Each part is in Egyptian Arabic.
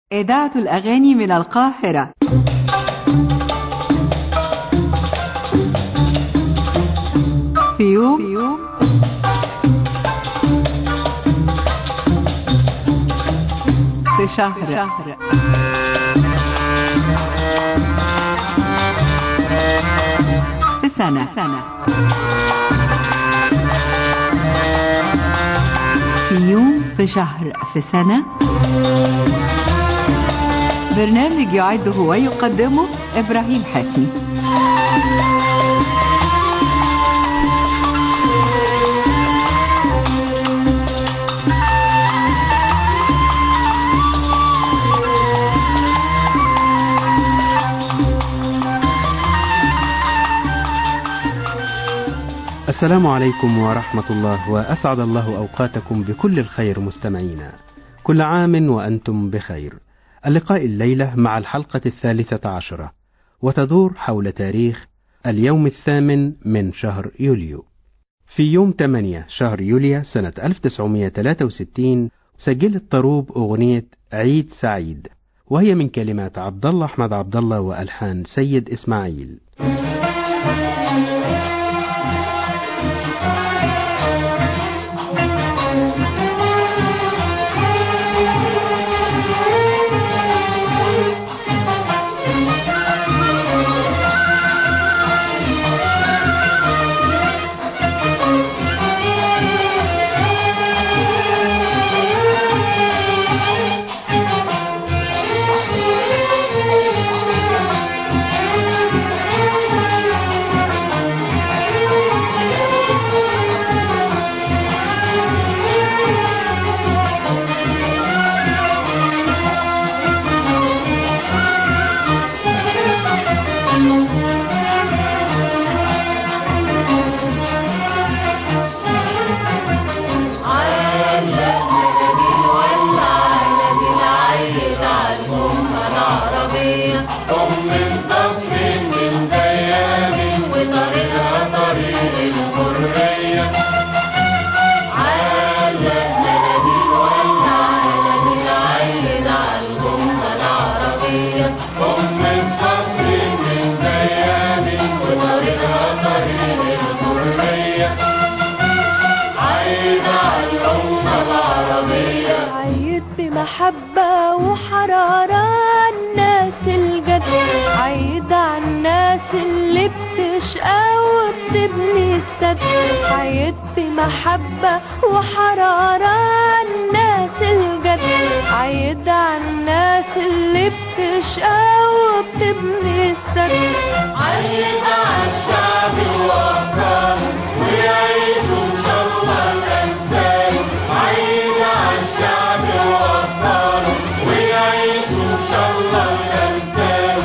إذاعة الأغاني من القاهرة في يوم, في يوم في شهر, في شهر في سنة, سنة في يوم في شهر في سنة برنامج يعده ويقدمه إبراهيم حسني السلام عليكم ورحمة الله وأسعد الله أوقاتكم بكل الخير مستمعينا كل عام وأنتم بخير اللقاء الليلة مع الحلقة الثالثة عشرة وتدور حول تاريخ اليوم الثامن من شهر يوليو في يوم 8 شهر يوليو سنة 1963 سجلت طروب أغنية عيد سعيد وهي من كلمات عبد الله أحمد عبد الله وألحان سيد إسماعيل محبة وحرارة الناس الجد عيد على الناس اللي بتشقى وبتبني السد عيد بمحبة وحرارة الناس الجد عيد على الناس اللي بتشقى وبتبني السد عيد على الشعب وأفكاره ويعيشوا إن شاء الله الأمثال عيد على الشعب وأفكاره ويعيشوا إن شاء الله الأمثال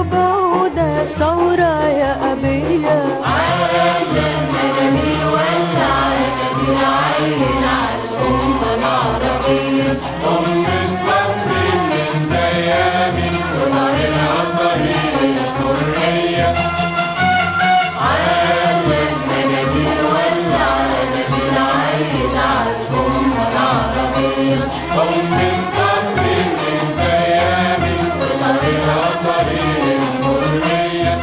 وبعودة ثورة يا أبية عالم مدني ولا عالمي عيد على الأمة العربية أم الفخر من بيامي ونارها طريق الحرية عالم مدني ولا عالمي عيد على الأمة العربية أم الفخر من بيامي ونارها طريق الحرية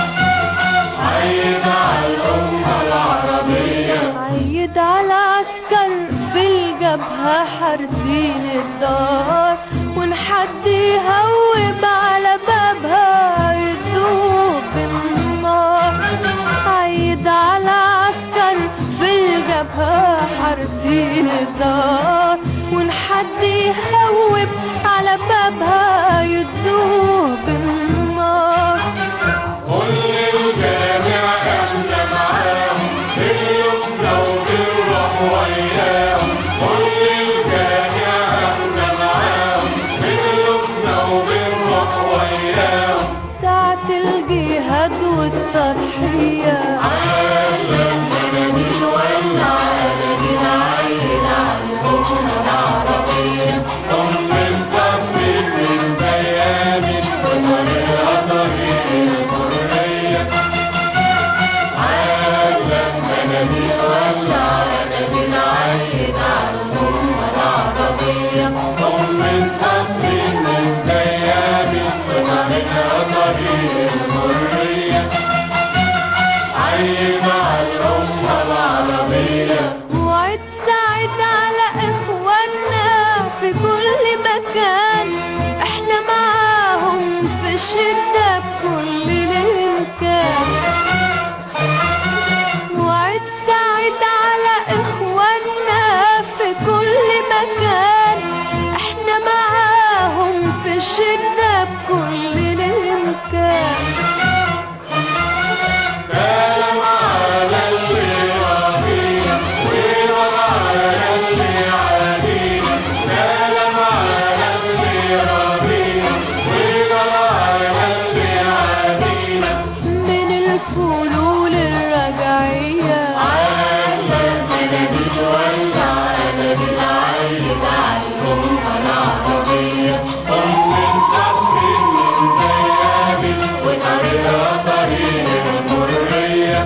عيد على الأمة العربية عيد على عسكر في الجبهة حارسين الدار ونحد يهوب على بابها يدوب بالنار عيد على عسكر في الجبهة حارسين الدار ونحد يهوب على بابها يدوب بالنار كل الجامع احنا معاهم باليمنى وبالروح وياهم كل الجامع احنا معاهم باليمنى وبالروح وياهم ساعة الجهاد والتضحية عالم مناديل ولا عالمين عيد على الأمة مكان احنا معاهم في الشدة بكل الامكان وعد سعيد على اخواننا في كل مكان احنا معاهم في الشدة بكل الامكان سلام على اللي راضينا ويرضى على اللي عادينا سلام على اللي راضينا ويرضى على اللي عادينا من الفلول الرجعية على البلد ولا على العيد عنهم العربية أم الصبر من بيابي وطريقها طريق الحرية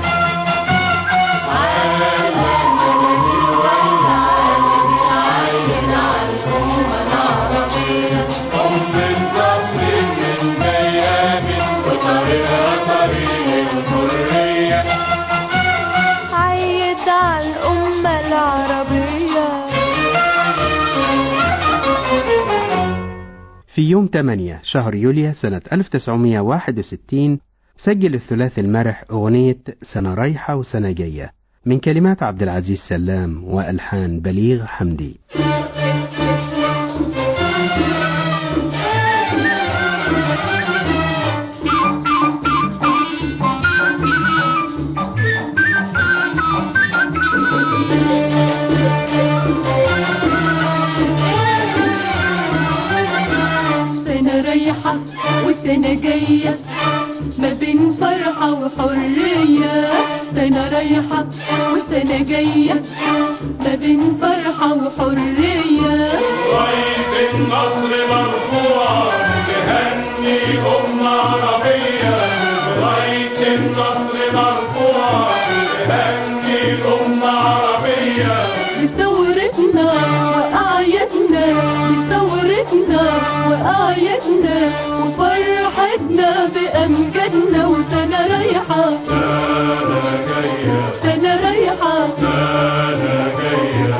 على البلد ولا على العيد عنهم العربية أم الصبر من بيابي وطريقها طريق الحرية عيد على الأمة العربية في يوم 8 شهر يوليو سنة 1961 سجل الثلاثي المرح أغنية سنة رايحة وسنة جاية من كلمات عبد العزيز سلام وألحان بليغ حمدي سنة رايحة وسنة جاية ما بين فرحة وحرية سنة رايحة وسنة جاية ما بين فرحة وحرية راية النصر مرفوعة تهني أمة عربية راية النصر مرفوعة تهني أمة عربية لثورتنا وأعيادنا لثورتنا وأعيادنا وفرحتنا بأمجادنا وسنة رايحة سنة جاية سنة رايحة سنة جاية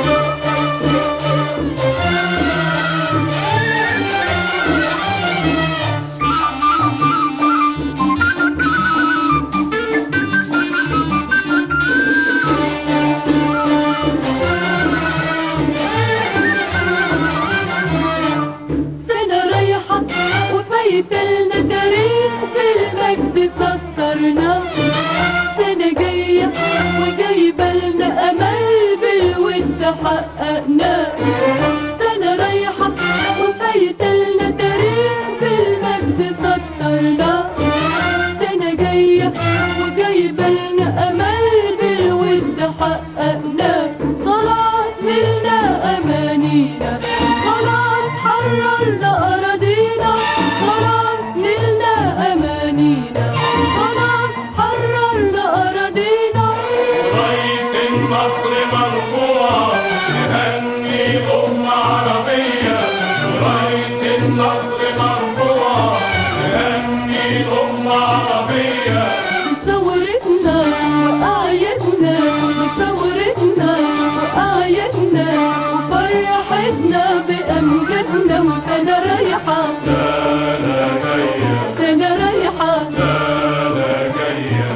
سنة رايحة وفايت لنا تاريخ في المجد سطرنا سنة جاية وجايبة لنا أمل بالود حققنا سنة رايحة وفايت لنا تاريخ في المجد سطرنا سنة جاية وجايبة لنا أمل بالود حققنا خلاص نلنا أمانينا خلاص حررنا أراضينا خلاص نلنا أمانينا خلاص حررنا أراضينا راية النصر مرفوعة تهني أمة عربية راية النصر مرفوعة تهني أمة عربية ثورتنا وأعيادنا ثورتنا وأعيادنا وفرحتنا بأمجادنا وسنة رايحة سنة جاية سنة رايحة سنة جاية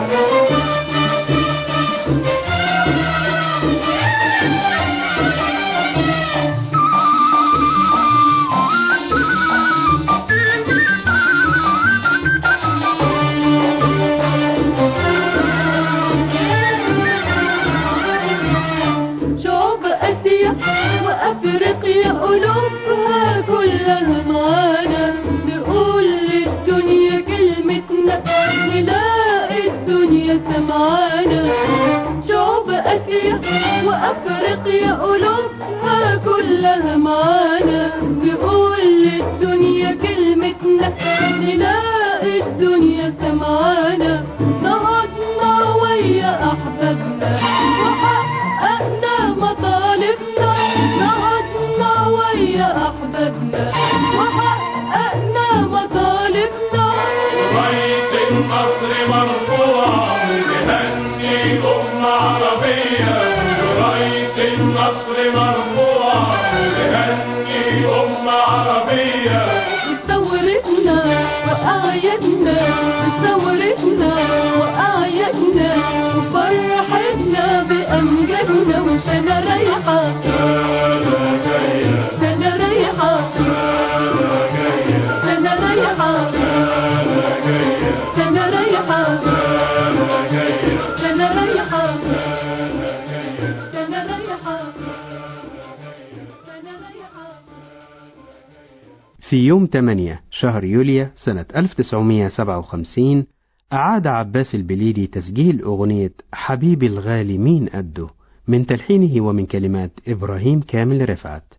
شعوب آسيا وأفريقيا قلوبها كلها معانا نقول للدنيا كلمتنا نلاقي الدنيا سمعانا شعوب آسيا وأفريقيا قلوبها كلها معانا نقول للدنيا كلمتنا نلاقي الدنيا سمعانا نهضنا ويا أحبابنا وحققنا مطالبنا نهضنا ويا أحبابنا وحققنا مطالبنا راية النصر مرفوعة تهني أمة عربية راية النصر مرفوعة تهني أمة أمة عربية بثورتنا وأعيادنا بثورتنا وأعيادنا وفرحتنا بأمجادنا وسنة رايحة سنة جاية سنة رايحة سنة جاية سنة رايحة سنة جاية سنة رايحة سنة جاية سنة رايحة سنة جاية سنة رايحة سنة رايحة في يوم 8 شهر يوليو سنة 1957 أعاد عباس البليدي تسجيل أغنية حبيبي الغالي مين قده من تلحينه ومن كلمات إبراهيم كامل رفعت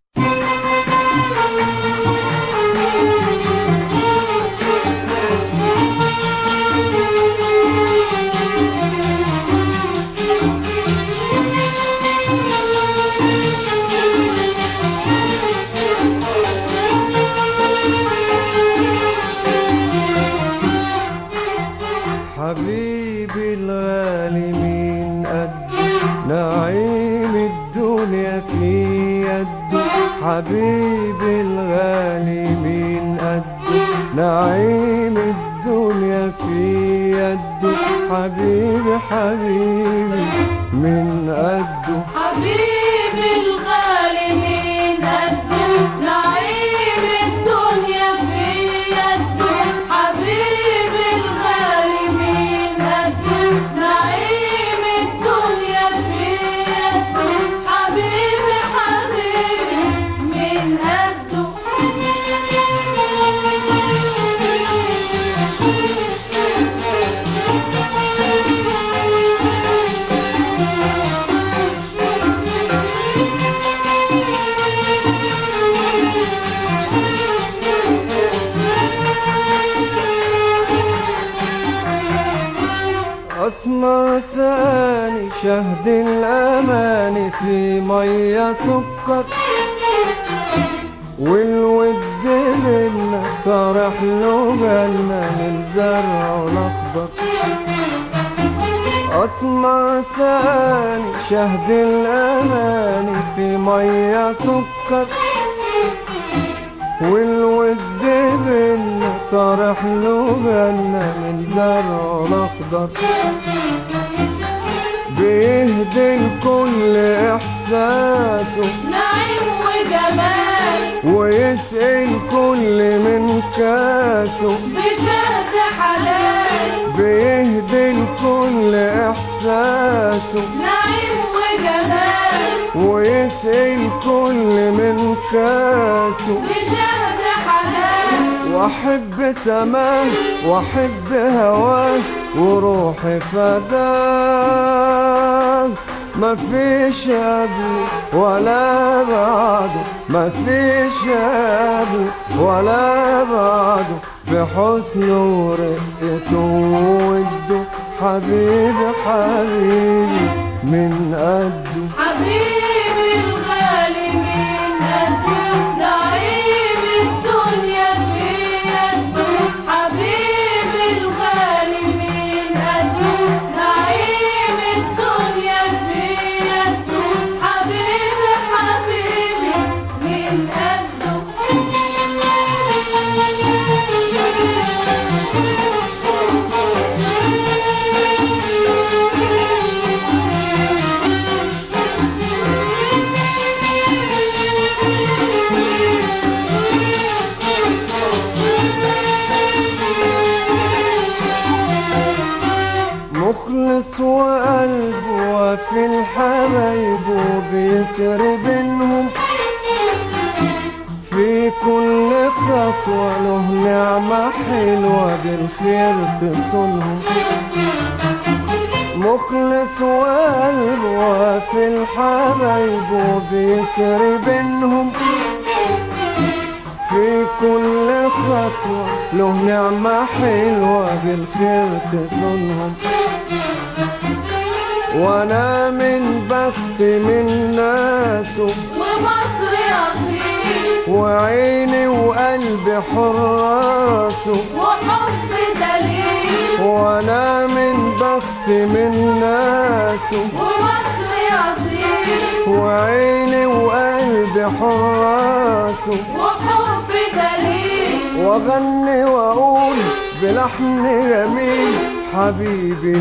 حبيبي الغالي مين قده نعيم الدنيا في يده حبيبي الغالي مين قده نعيم الدنيا في يده حبيبي حبيبي من قده حبيبي الغالي من قده نعيم الدنيا في يده حبيبي الغالي من قده نعيم الدنيا في يده حبيبي حبيبي من قده أسمر ثاني شهد الأمان في مية سكر والود منا طرح له جنة من زرع الأخضر أسمر ثاني شهد الأمان في مية سكر والود منا طرح له جنة من زرع الأخضر بيهدي الكل إحساسه نعيم وجمال ويسقي الكل من كاسه بشهد حلال بيهدي الكل إحساسه نعيم وجمال ويسقي الكل من كاسه بشهد حلال واحب سماه واحب هواه وروحي فداه مفيش قبلي ولا بعده مفيش قبلي ولا بعده في حسنه ورقته ووده حبيبي حبيبي من قده حبيبي الغالي من قده نعيم الدنيا في يده حبيبي الغالي من قده نعيم الدنيا في يده حبيبي حبيبي من مخلص وقلبه وفي الحبايب وبيسر بينهم في كل خطوة له نعمة حلوة بالخير تصونهم مخلص وقلبه وفي الحبايب وبيسر بينهم في كل خطوة له نعمة حلوة بالخير تصونهم وانا من بخت من ناسه ومصر أصيل وعيني وقلبي حراسه وحب دليل وانا من بخت من ناسه ومصر أصيل وعيني وقلبي حراسه وحب واغني واقول بلحن جميل حبيبي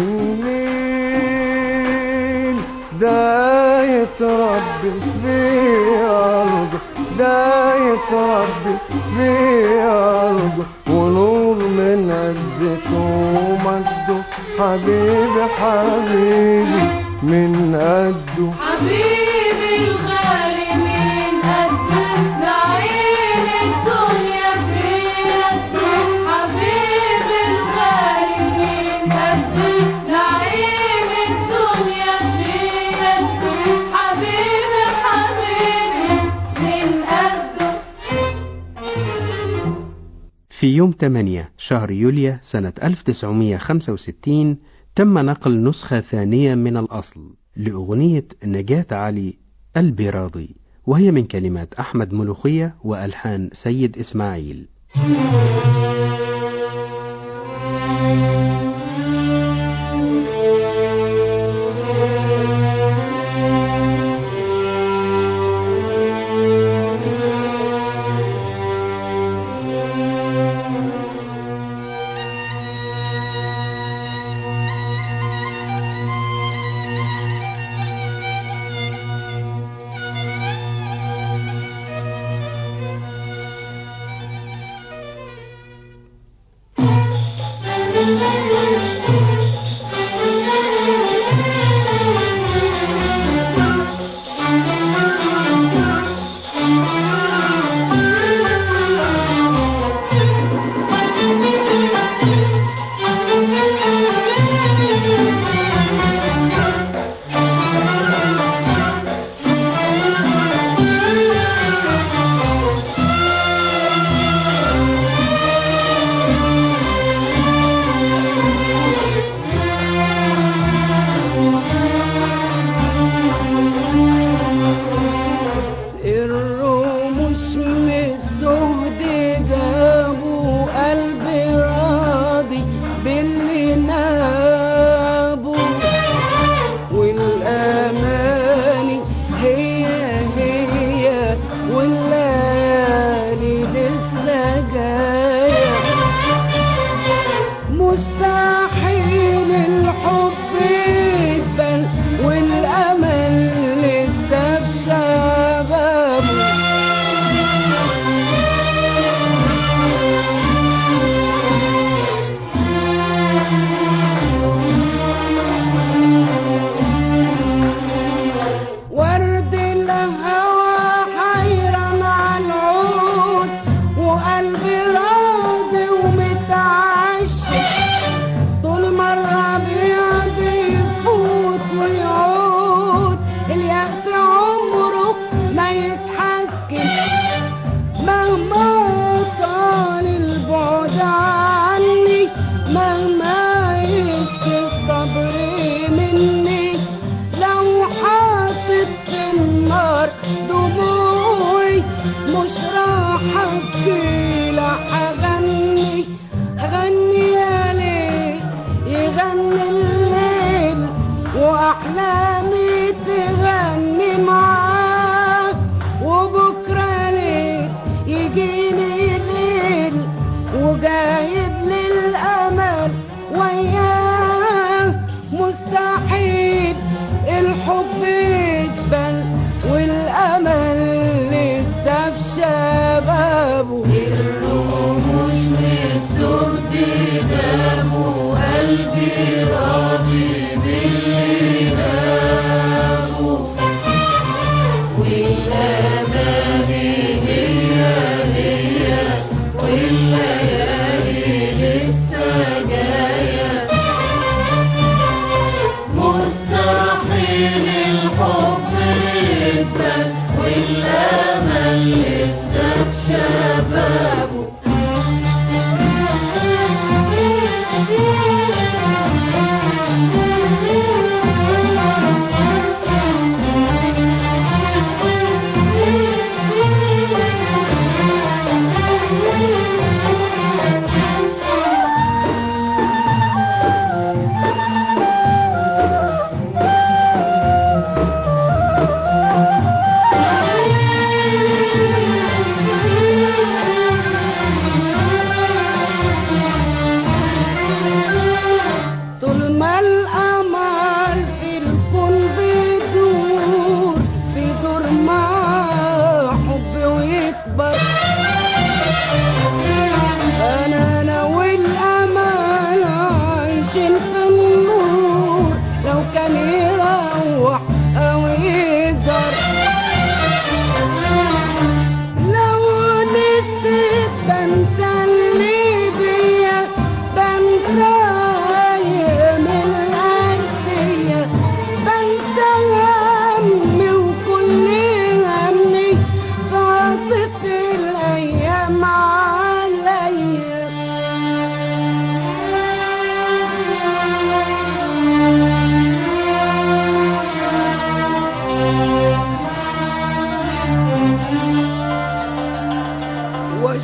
النيل ده يتربي في أرضه ده يتربي في أرضه ونور من عزته ومجده حبيبي حبيبي من قده حبيبي الغالي من قدك نعيم الدنيا في قدك حبيبي الغالي من قدك نعيم الدنيا في قدك حبيبي حبيبي من قدك في يوم 8 شهر يوليو سنة 1965 تم نقل نسخة ثانية من الأصل لأغنية نجاة علي قلبي راضي وهي من كلمات أحمد ملوخية وألحان سيد إسماعيل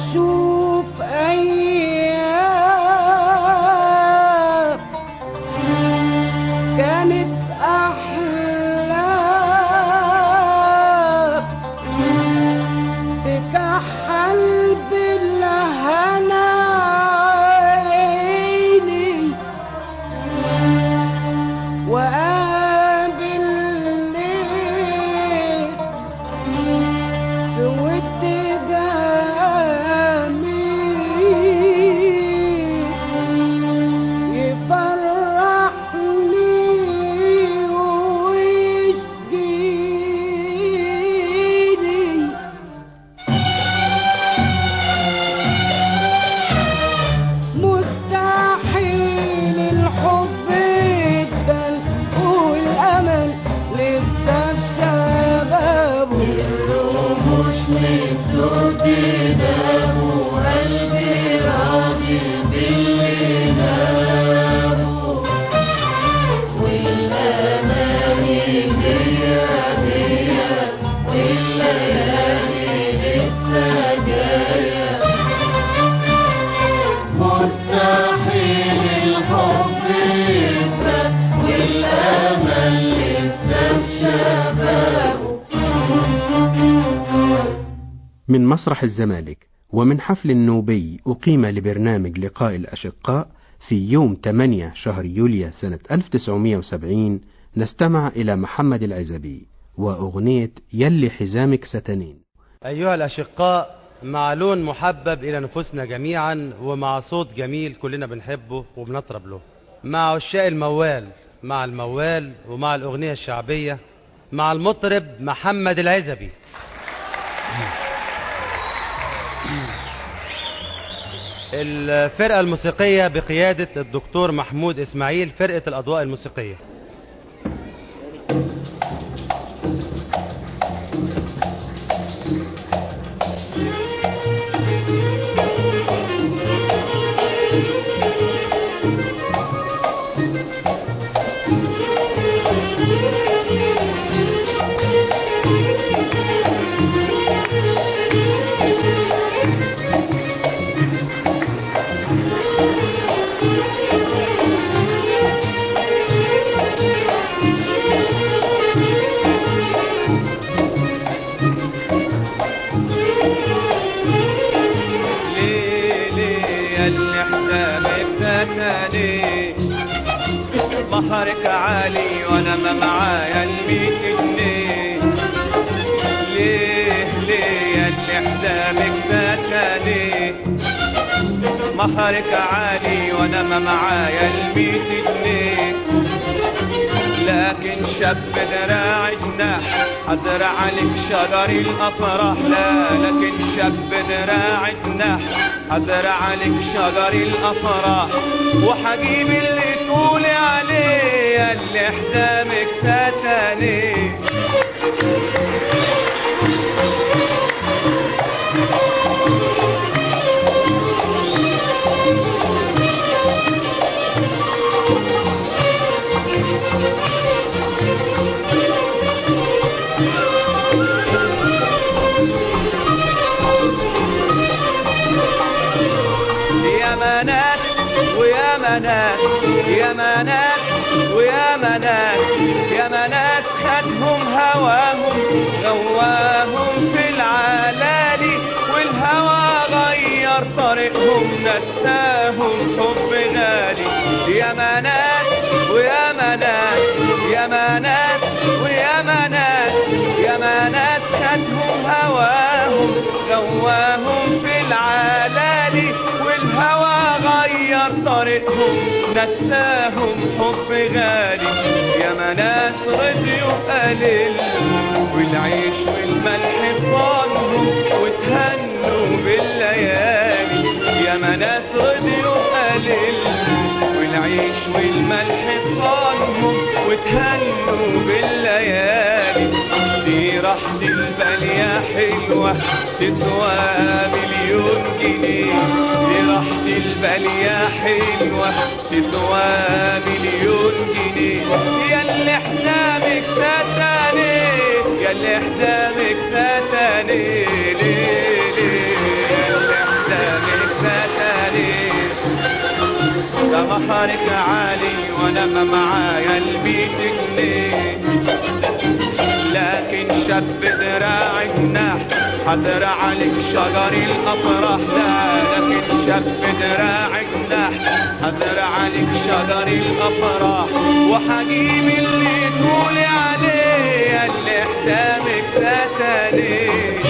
اشوف ايام كانت احلام تكحل بالهنا عيني وقابل ليل سود جميل يفرحني ويشجيني مستحيل الحب يدبل والامل لسه شبابه الرموش للسود نابه قلبي راضي باللي نابه والاماني هي هي والليالي لسه جايه مستحيل الحب يثبت والامل لسه بشبابه من مسرح الزمالك ومن حفل النوبي أقيم لبرنامج لقاء الأشقاء في يوم 8 شهر يوليو سنة 1970 نستمع إلى محمد العزبي وأغنية يلي حزامك ستنين أيها الأشقاء مع لون محبب إلى نفوسنا جميعا ومع صوت جميل كلنا بنحبه وبنطرب له مع عشاق الموال مع الموال ومع الأغنية الشعبية مع المطرب محمد العزبي الفرقة الموسيقية بقيادة الدكتور محمود إسماعيل فرقة الأضواء الموسيقية ليه ليه اللي حسابك فتاني مهرك عالي وانا ما معايا الميت جنيه ليه ليه اللي حسابك فتاني مهرك عالي وانا ما معايا الميت جنيه لكن شاب دراع جناح حزرع عليك شجر الافراح لا لكن شاب دراع جناح حزرع عليك شجر الافراح وحجيب اللي تقولي عليه اللي حزامك ستاني يا منات ويا منات يا منات ويا منات يا منات خدهم هواهم غواهم في العلالي والهوى غير طريقهم نساهم حب غالي يا منات ويا منات يا منات ويا منات يا منات خدهم هواهم غواهم في العلالي والهوى غير طريقهم نساهم حب غالي يا مناس رضيوا قليل والعيش والملح صانهم وتهنوا بالليالي يا مناس رضيوا قليل والعيش والملح صانهم وتهنوا بالليالي دي راحة البال يا حلوة تسوى مليون جنيه دي راحة البال يا حلوة تسوى مليون جنيه يا اللي حسابك ستاني يا اللي حسابك ستاني ليه ليه يا اللي مهرك عالي وانا ما معايا الميت جنيه لكن شاب دراع جناح هزرع عليك شجر الافراح لا لكن شاب دراع جناح هزرع عليك شجر الافراح وحجيب اللي تقولي عليه اللي حسامك ستاني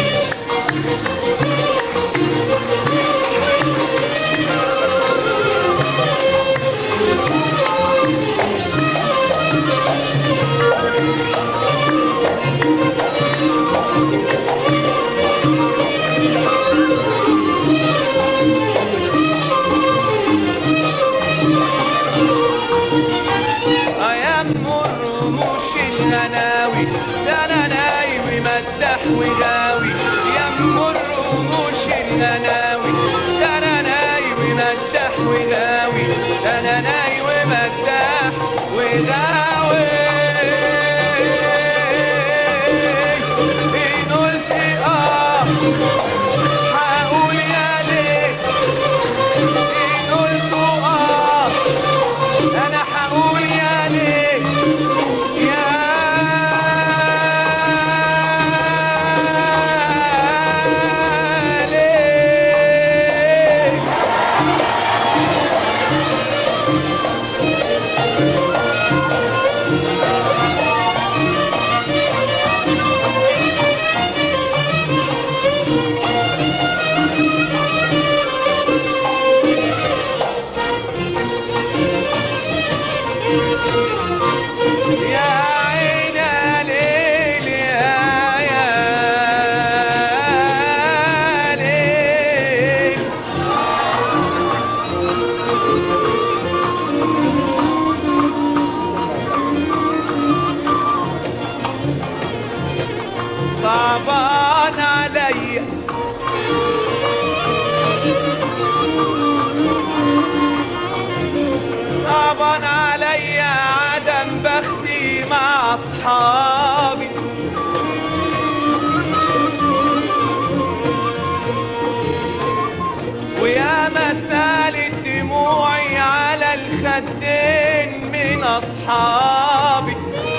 ايام الرموش الغناوي ده انا نايم مدح وغاوي يم الرموش الغناوي ده انا نايم مدح وغاوي ده انا نايم مدح وغاوي إن قلت اه هقول يا ليه إن قلت اه انا هقول يا ليه يا ليه يا عين ليل يا يا ليل صعبان عليا صعبان عليا عدم بختي مع اصحابي ويا مسالة دموعي على الخدين من اصحابي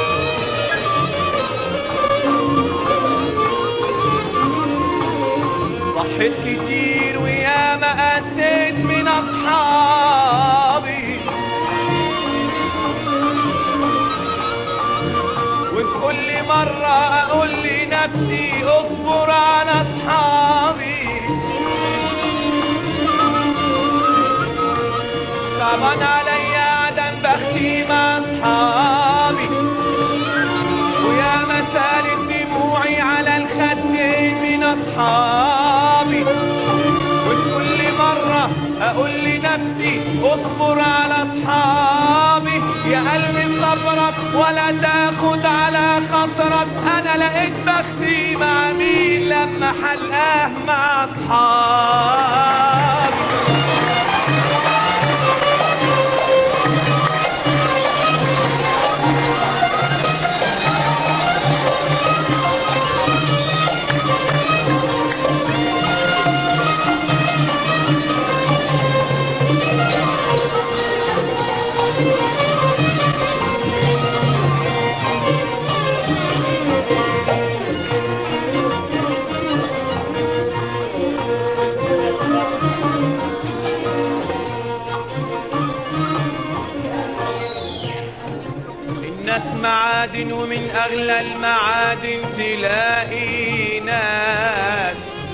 ضحيت كتير ويا ما قاسيت من اصحابي وكل مرة اقول لنفسي اصبر على اصحابي صعبان عليا عدم بختي مع اصحابي ويا مسالة دموعي على الخدين من اصحابي وكل مرة اقول لنفسي اصبر على اصحابي يا قلبي صبرك ولا تاخد على خاطرك انا لقيت بختي مع مين لما حلقاه مع اصحابي الناس معادن ومن اغلى المعادن تلاقي ناس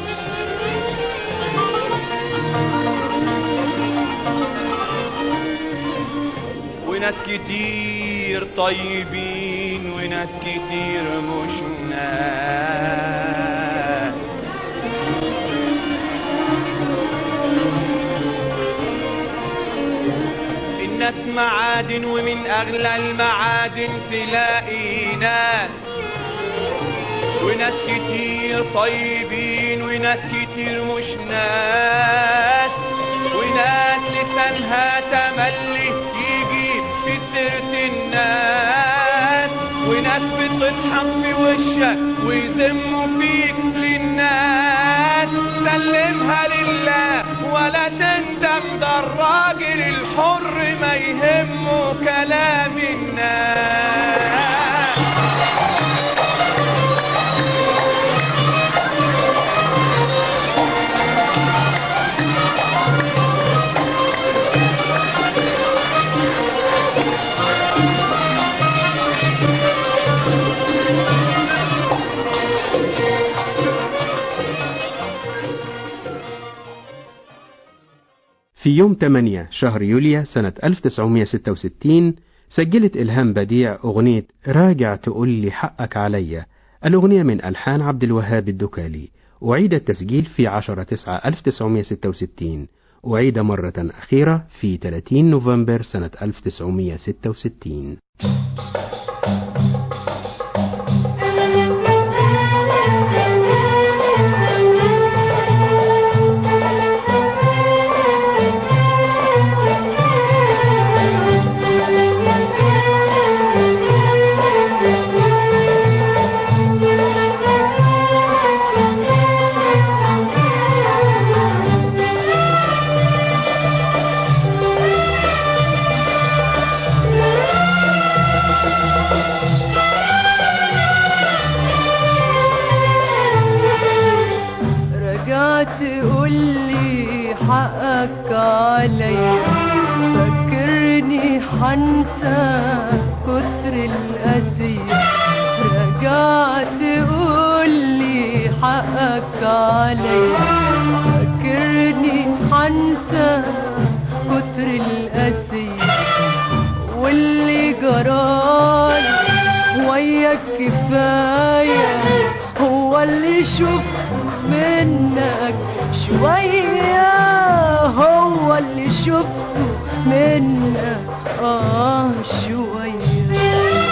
وناس كتير طيبين وناس كتير مش ناس الناس معادن ومن اغلى المعادن تلاقي ناس وناس كتير طيبين وناس كتير مش ناس وناس لسانها تملي يجي في سيرة الناس وناس بتضحك في وشك ويذموا فيك للناس سلمها لله ولا تندم ده الراجل الراجل الحر ما يهمه كلام الناس في يوم 8 شهر يوليو سنة 1966 سجلت إلهام بديع أغنية راجع تقول لي حقك عليا الأغنية من ألحان عبد الوهاب الدكالي أعيد التسجيل في 10 9 1966 أعيد مرة أخيرة في 30 نوفمبر سنة 1966 رجعت قولي حقك عليا فكرني حنسى كتر الأسير رجعت قولي حقك عليا فكرني حنسى كتر الأسير واللي جرالي وياك كفاية هو اللي شفت منك شوية هو اللي شفته منك آه شوية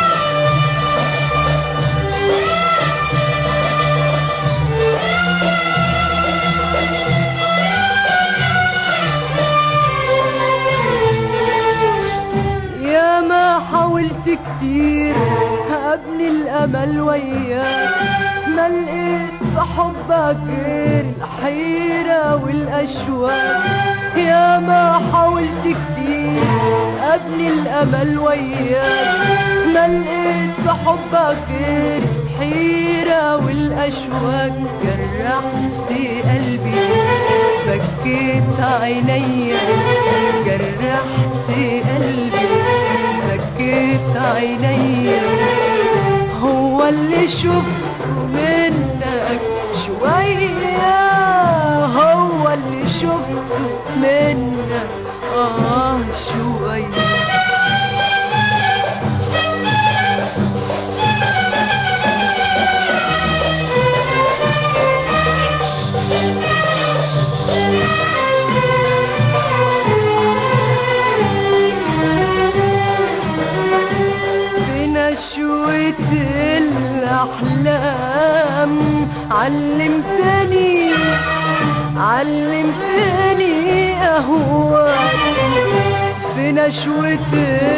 يا ما حاولت كتير ابني الامل وياك ما لقيت في حبك غير الحيرة والاشواق يا ما حاولت كتير ابني الامل وياك ما لقيت في حبك غير الحيرة والاشواق جرحت قلبي بكيت عينيا جرحت قلبي بكيت عينيا هو اللي شفته منك شوية هو اللي شفته منك آه شوية بنشوة الأحلام علمتني علمتني أهواك في نشوة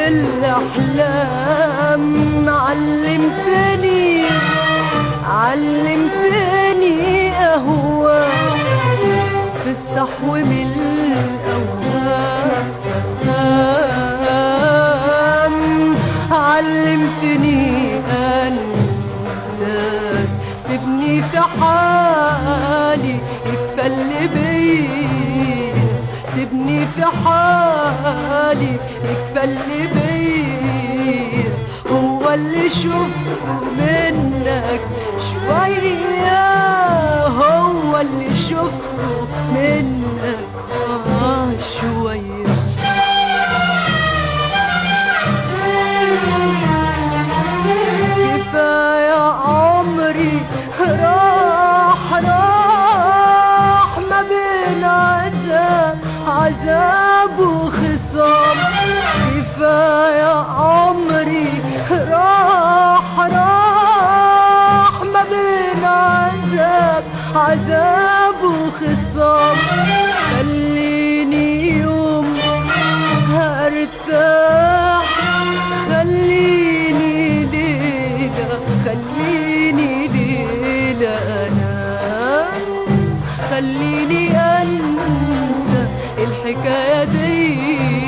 الأحلام علمتني علمتني أهواك في الصحو من الأوهام علمتني أنساك سيبني في حالي يكفل بيا سيبني في حالي يكفل بيا هو اللي شفته منك شوية هو اللي شفته منك آه شوية كفاية عمري راح راح ما بين عذاب عذاب وخصام كفاية عمري راح راح ما بين عذاب عذاب وخصام خليني يوم هرتاح خليني ليلة خليني ليلة أنا خليني أنسى الحكاية دي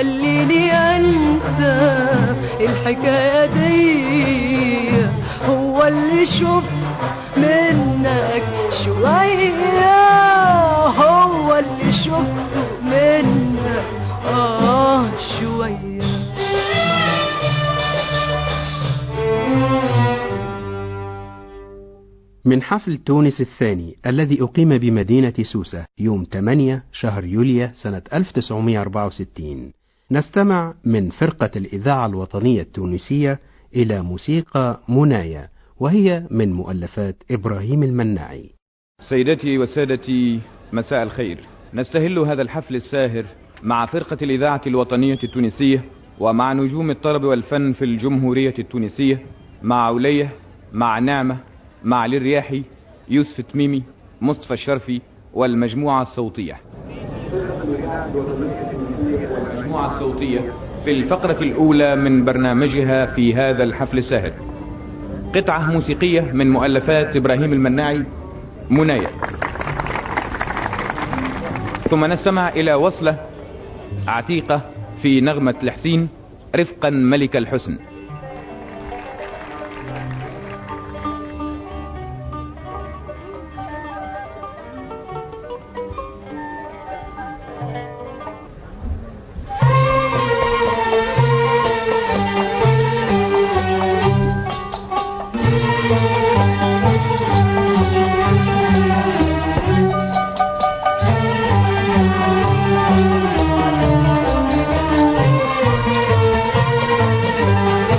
خليني انسى الحكاية دي هو اللي شفت منك شوية هو اللي شفته منك اه شوية من حفل تونس الثاني الذي أقيم بمدينة سوسة يوم 8 شهر يوليو سنة 1964 نستمع من فرقة الإذاعة الوطنية التونسية إلى موسيقى منايا وهي من مؤلفات إبراهيم المناعي سيدتي وسادتي مساء الخير نستهل هذا الحفل الساهر مع فرقة الإذاعة الوطنية التونسية ومع نجوم الطرب والفن في الجمهورية التونسية مع علية مع نعمة مع للرياحي يوسف تميمي مصطفى الشرفي والمجموعة الصوتية المجموعة الصوتية في الفقرة الأولى من برنامجها في هذا الحفل الساهر قطعة موسيقية من مؤلفات إبراهيم المناعي منايا ثم نستمع إلى وصلة عتيقة في نغمة الحسين رفقا ملك الحسن Thank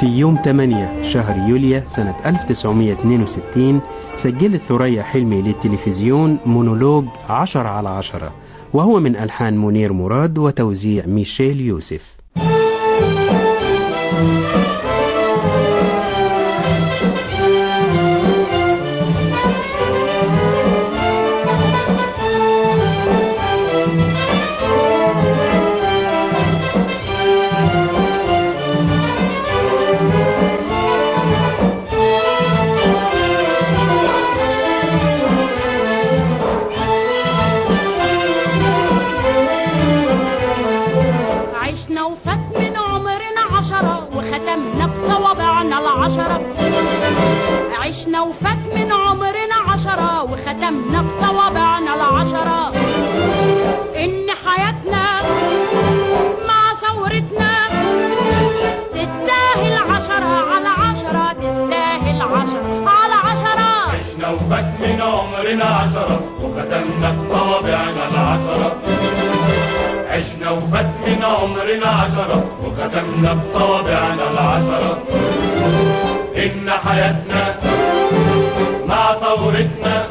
في يوم 8 شهر يوليو سنة 1962 سجلت ثريا حلمي للتلفزيون مونولوج عشر على عشرة وهو من ألحان منير مراد وتوزيع ميشيل يوسف عشنا وفات من عمرنا عشرة وختمنا بصوابعنا العشرة عشنا وفات من عمرنا عشرة وختمنا بصوابعنا العشرة إن حياتنا مع ثورتنا تستاهل عشرة على عشرة تستاهل عشرة على عشرة عشنا وفات من عمرنا عشرة وختمنا بصوابعنا العشرة عشنا وفات من عمرنا عشرة وختمنا بصوابعنا العشرة إن حياتنا مع ثورتنا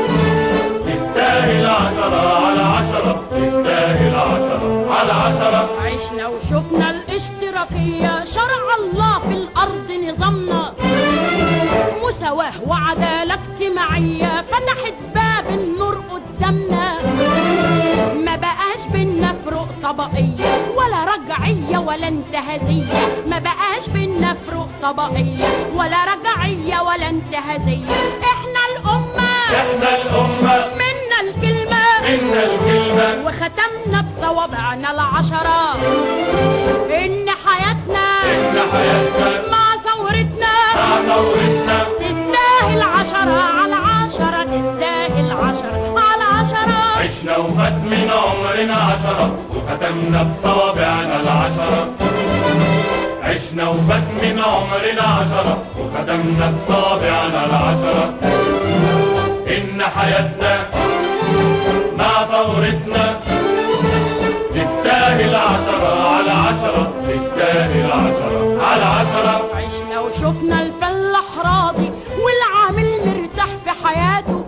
تستاهل عشرة على عشرة تستاهل عشرة على عشرة عشنا وشفنا الاشتراكية شرع الله في الأرض نظامنا مساواة وعدالة اجتماعية فتحت باب النور قدامنا ما بقاش بينا فروق طبقية ولا رجعية ولا انتهازية ما بقاش بينا فروق طبقية ولا رجعية ولا انتهازية احنا الأمة إحنا الأمة منا الكلمة منا الكلمة وختمنا بصوابعنا العشرة إن حياتنا إن حياتنا مع ثورتنا مع ثورتنا تستاهل عشرة على عشرة تستاهل عشرة على عشرة عشنا وفات من عمرنا عشرة وختمنا بصوابعنا العشرة عشنا وفات من عمرنا عشرة وختمنا بصوابعنا العشرة إن حياتنا مع ثورتنا تستاهل عشرة على عشرة تستاهل عشرة على عشرة عشنا وشفنا الفلاح راضي والعامل مرتاح في حياته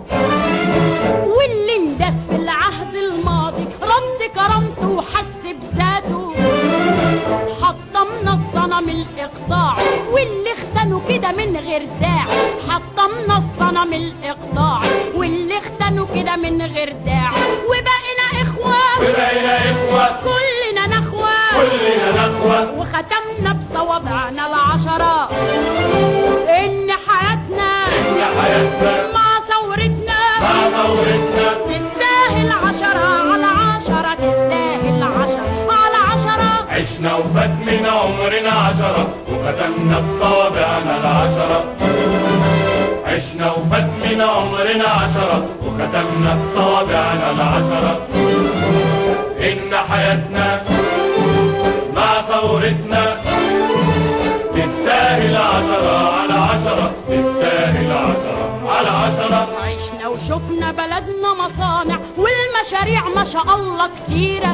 واللي انداس في العهد الماضي رد كرامته وحس بذاته حطمنا الصنم الاقطاع واللي اختنوا كده من غير داعي حطمنا الصنم الاقطاع واللي اختنوا كده من غير داعي وبقينا اخوه بقينا إخوة كلنا نخوه كلنا نخوة وختمنا بصوابعنا العشرة إن حياتنا إن حياتنا مع ثورتنا مع ثورتنا تستاهل عشرة على عشرة تستاهل عشرة على عشرة عشنا وفات من عمرنا عشرة وختمنا بصوابعنا العشرة عشنا وفات من عمرنا عشرة وختمنا بصوابعنا العشرة إن حياتنا مع ثورتنا تستاهل عشرة على عشرة تستاهل عشرة على عشرة عشنا وشفنا بلدنا مصانع والمشاريع ما شاء الله كتيرة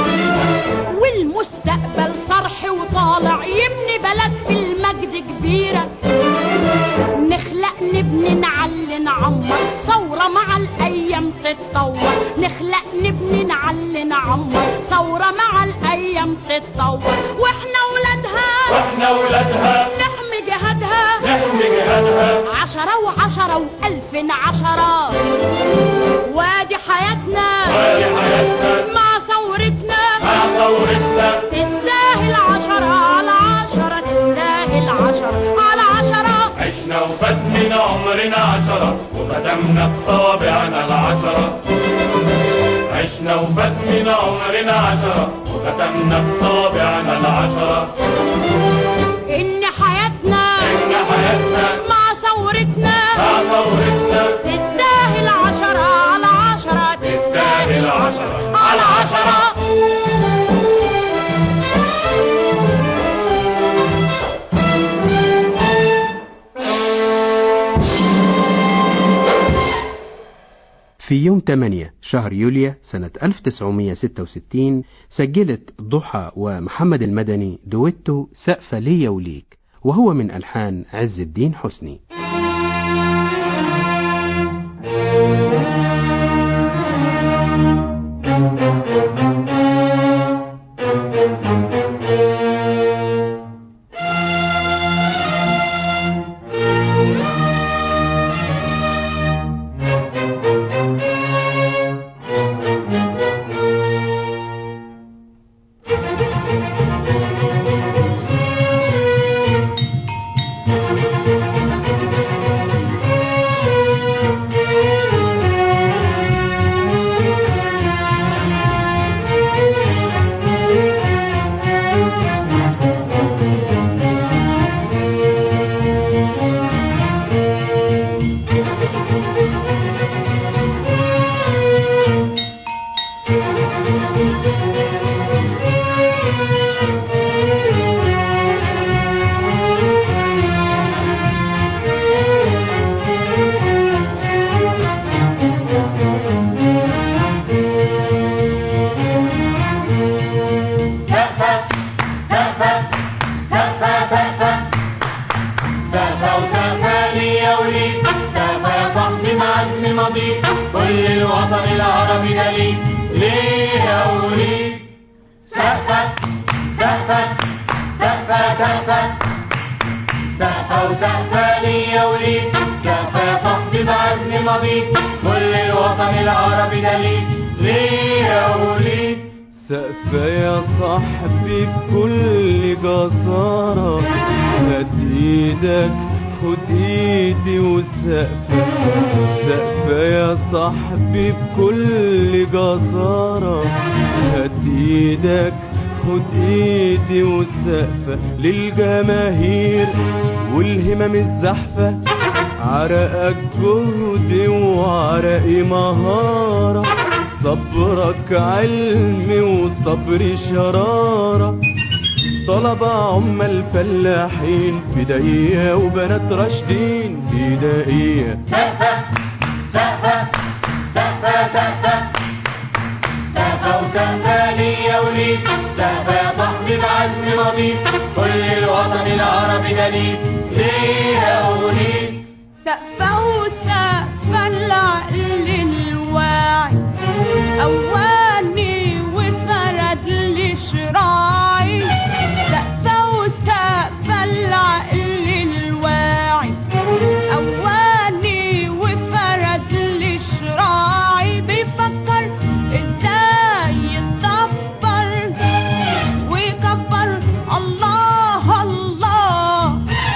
والمستقبل صرح وطالع يبني بلد في المجد كبيرة نخلق نبني نعلي نعمر ثورة مع الأيام تتطور نخلق نبني نعلي نعمر ثورة مع الأيام تتطور وإحنا ولادها واحنا ولادها نحمي جهادها نحمي جهادها عشرة وعشرة وألف عشرة وادي حياتنا وادي حياتنا مع ثورتنا مع ثورتنا تستاهل عشرة على عشرة تستاهل عشرة على عشرة عشنا وفات من عمرنا عشرة وختمنا بصوابعنا العشرة عشنا وفات من عمرنا عشرة وختمنا بصوابعنا العشرة إن حياتنا إن حياتنا مع ثورتنا مع ثورتنا تستاهل عشرة على عشرة تستاهل عشرة على عشرة في يوم 8 شهر يوليو سنة 1966 سجلت ضحى ومحمد المدني دويتو سقفة ليا وليك وهو من ألحان عز الدين حسني سقفة سقفة سقفة سقفة سقفة وسقفة ليا وليك سقفة يا صاحبي بعزم ماضيك كل الوطن العربي ده ليك ليا وليك سقفة سقفة سقفة سقفة سقفة وسقفة ليا وليك سقفة يا صاحبي بعزم ماضيك كل الوطن العربي ده ليك ليا وليك سقفة يا صاحبي بكل جسارة هات ايدك خد ايدي وسقفة سقفة يا صاحبي بكل جسارة هات ايدك خد ايدي وسقفة للجماهير والهمم الزحفة عرقك جهد وعرقي مهارة صبرك علم وصبري شرارة طلبة عمال فلاحين بداية وبنات راشدين بداية سقفة سقفة سقفة سقفة سقفة وسقفة ليا وليك سقفة يا صاحبي بعزم ماضيك كل الوطن العربي ده ليك ليا وليك سقفة وسقفة العقل الواعي قواني وفرد لي شراعي سقفة وسقفة العقل الواعي قواني وفرد لي شراعي بيفكر ازاي يتدبر ويكبر الله الله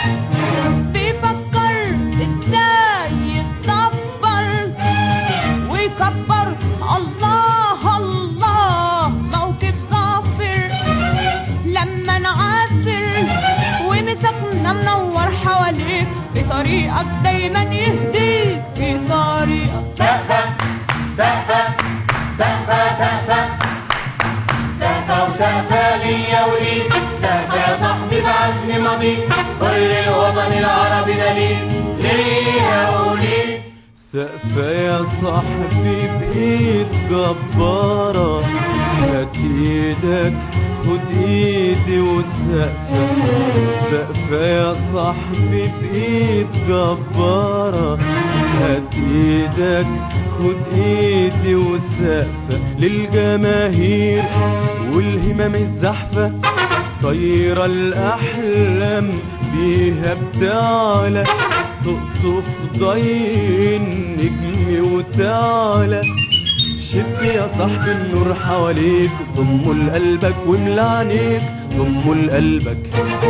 بيفكر ازاي يتدبر ويكبر الله الله موقف ظافر لما نعافر ومسكنا منور حواليك بطريقك دايما يهديك بطريقك سقفة سقفة سقفة سقفة سقفة وسقفة ليا وليك سقفة يا صاحبي بعزم ماضيك كل الوطن العربي ده ليك ليا وليك سقفة يا صاحبي بإيد جبارة هات ايدك خد ايدي وسقفة سقفة يا صاحبي بإيد جبارة هات ايدك خد ايدي وسقفة للجماهير والهمم الزحفة طايرة الأحلام بيها بتعلى تقصف ضي النجم وتعلى شب يا صاحبي النور حواليك ضمه لقلبك واملى عينيك ضمه لقلبك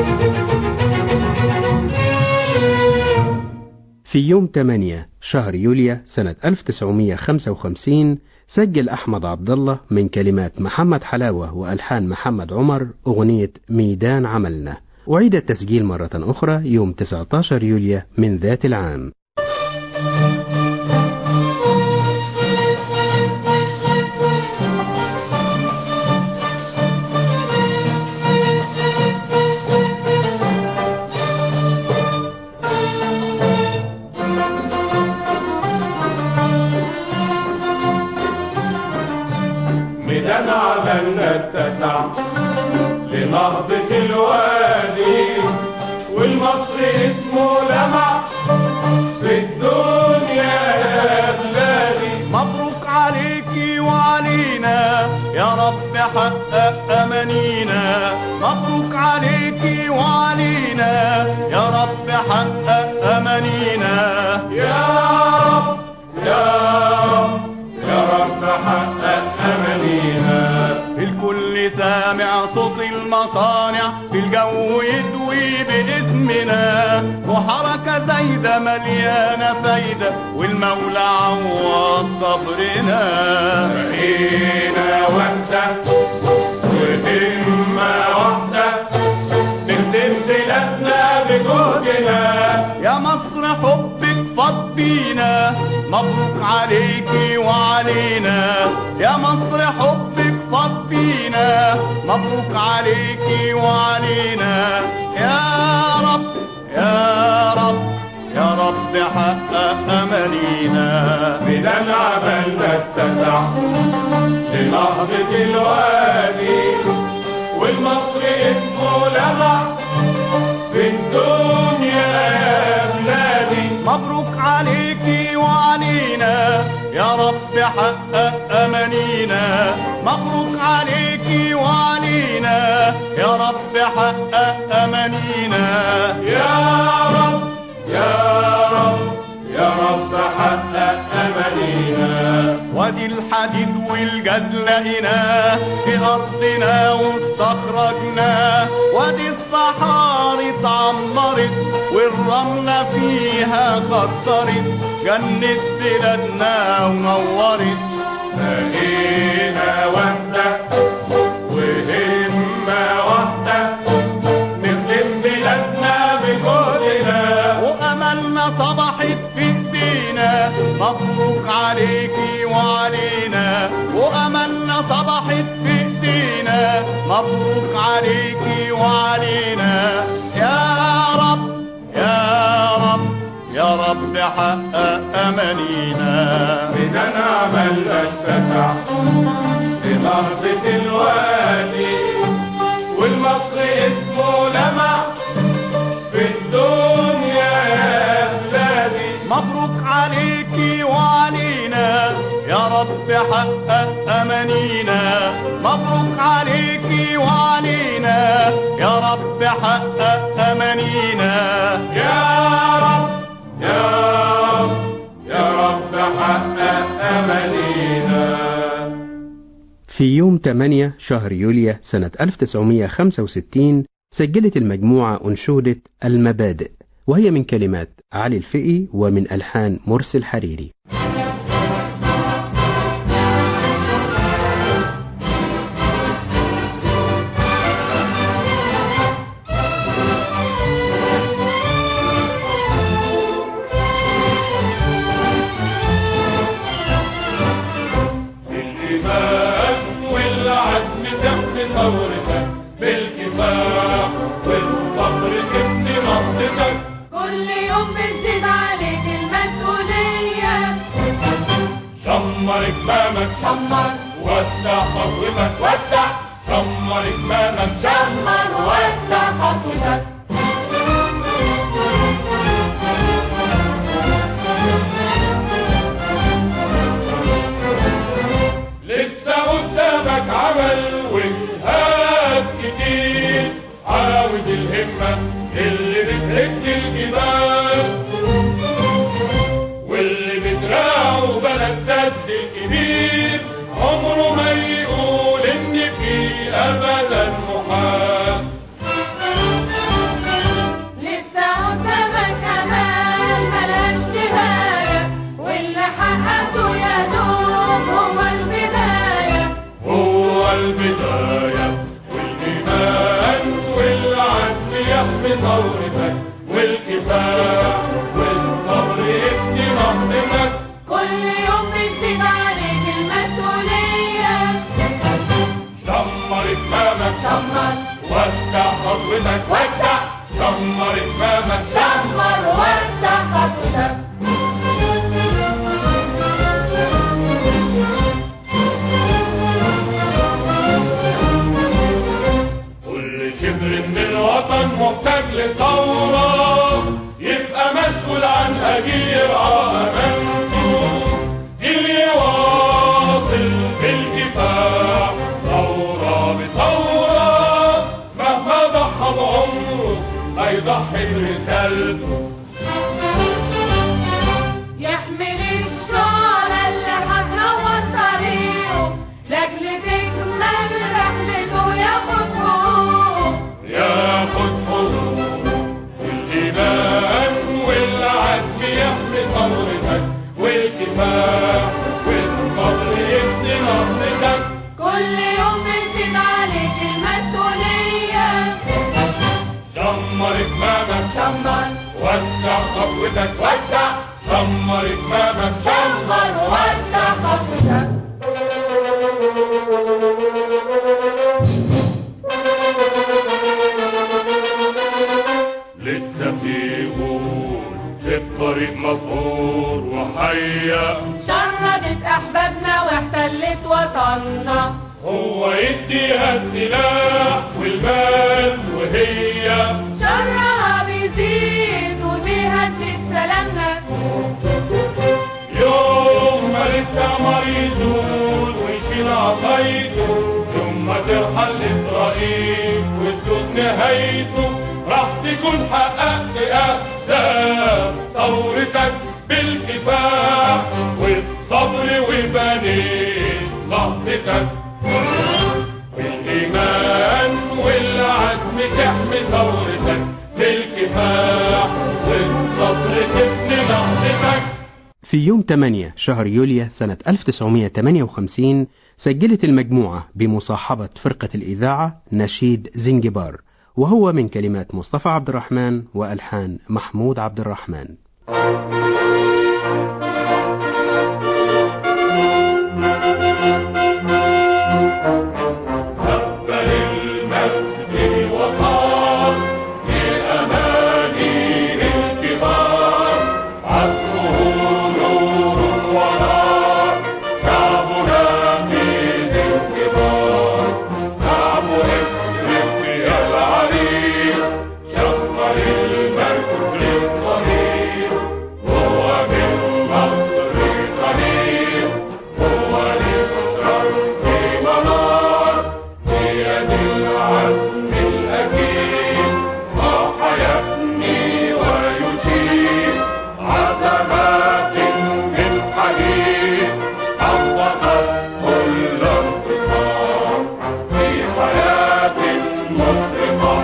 في يوم 8 شهر يوليو سنة 1955 سجل أحمد عبد الله من كلمات محمد حلاوة وألحان محمد عمر أغنية ميدان عملنا أعيد التسجيل مرة أخرى يوم 19 يوليو من ذات العام ميدان عملنا اتسع لنهضة الوادي رب حقق أمانينا مبروك عليكي وعلينا يا رب حقق أمانينا يا رب يا رب يا رب حقق أمانينا الكل سامع صوت المصانع في الجو يدوي باسمنا وحركة زايدة مليانة فايدة والمولى عوض صبرنا بقينا وحدة وهمة واحدة نخدم بلادنا بجهدنا يا مصر حبك فاض بينا مبروك عليكي وعلينا يا مصر حبك فاض بينا مبروك عليكي وعلينا يا رب يا رب يا رب حقق أمانينا بدل عملنا اتسع للحظة الوادي والمصر اسمه لمع في الدنيا يا بلادي مبروك عليكي وعلينا يا رب حقق أمانينا مبروك عليكي وعلينا يا رب حقق أمانينا يا رب يا رب يا رب حقق أمانينا وادي الحديد والجد لقيناه في أرضنا واستخرجناه وادي الصحاري اتعمرت والرملة فيها خطرت جنة بلادنا ونورت بقينا وحدة وهمة واحدة نخدم بلادنا بجهدنا وأملنا صبحت في ايدينا مبروك عليكي وعلينا وأملنا صبحت في ايدينا مبروك عليكي وعلينا يا رب يا رب يا رب حقق أمانينا بدنا عملنا اتسع للحظة الوادي والمصر اسمه لمع في الدنيا يا بلادي مبروك عليكي وعلينا يا رب حقق أمانينا مبروك عليكي وعلينا يا رب حقق أمانينا يا رب يا رب يا رب حقق أمانينا في يوم 8 شهر يوليو سنة 1965 سجلت المجموعة أنشودة المبادئ وهي من كلمات علي الفقي ومن ألحان مرسي الحريري بالإيمان والعزم تحت ثورتك بالكفاح والصبر تبني نهضتك كل يوم بتزيد عليك المسؤولية شمر كمامك شمر وسع خطوتك وسع شمر كمامك شمر وسع خطوتك لسه قدامك عمل وجهات كتير عاوز الهمة اللي بتهد الجبال واللي بدراعه بلد سد الكبير عمره ما يقول ان في ابدا محال لسه قدامك امال ملهاش نهاية واللي حققته يا دوب هو البداية هو البداية والإيمان والعزم يحمي ثورتك والكفاح والصبر يبني نهضتك كل يوم بتزيد عليك المسؤولية شمر كمامك شمر وسع خطوتك وسع شمر كمامك شمر وسع خطوتك كل شبر من الوطن محتاج لثورة يبقى خطوتك وسع شمر كمامك شمر ووسع خطوتك لسه في قول الطريق مسعور وحيا شردت أحبابنا واحتلت وطننا هو يديها السلاح والمال وهي شرها بيزيد وبيهدد سلامنا يوم ما لسه مريضون ويشيل عصايته يوم ما ترحل إسرائيل وتدوس نهايته راح تكون حققت أهداف ثورتك بالكفاح والصبر وبنيت نهضتك بالإيمان والعزم تحمي ثورتك بالكفاح والصبر تبني نهضتك في يوم 8 شهر يوليو سنة 1958 سجلت المجموعة بمصاحبة فرقة الإذاعة نشيد زنجبار وهو من كلمات مصطفى عبد الرحمن وألحان محمود عبد الرحمن أقبل المجد وصار لأماني الكبار عزمه نور ونار شعبنا في ذي الكبار شعب إفريقيا العريق شمر المجد للطريق هو من مصر خليل هو الإسرار في منار بيد العزم الأكيد راح يبني ويشيد عزمات من حديد عوضت كل انتصار في حياة مشرقة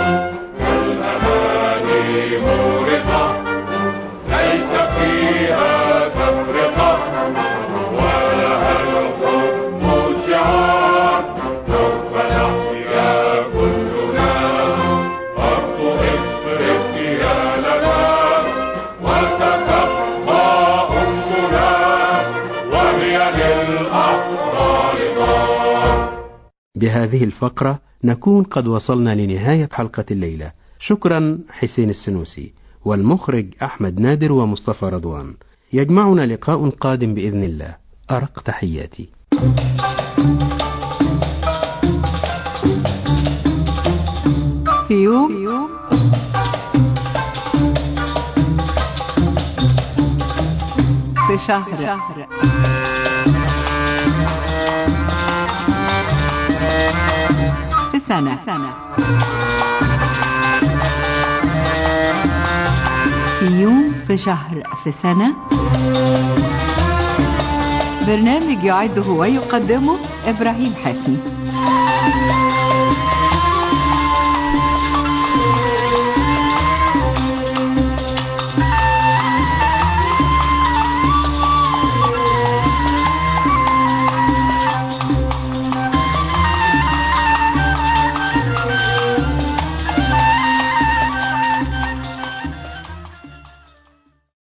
كالأماني مورقة ليس فيها تفرقة ولها الحكم شعار سوف نحيا كلنا أرض إفريقيا لنا وستبقى أمنا وهي للأحرار دار بهذه الفقرة نكون قد وصلنا لنهاية حلقة الليلة شكرا حسين السنوسي والمخرج أحمد نادر ومصطفى رضوان يجمعنا لقاء قادم بإذن الله أرق تحياتي في يوم في شهر في سنة في يوم في شهر في سنة برنامج يعده ويقدمه إبراهيم حسني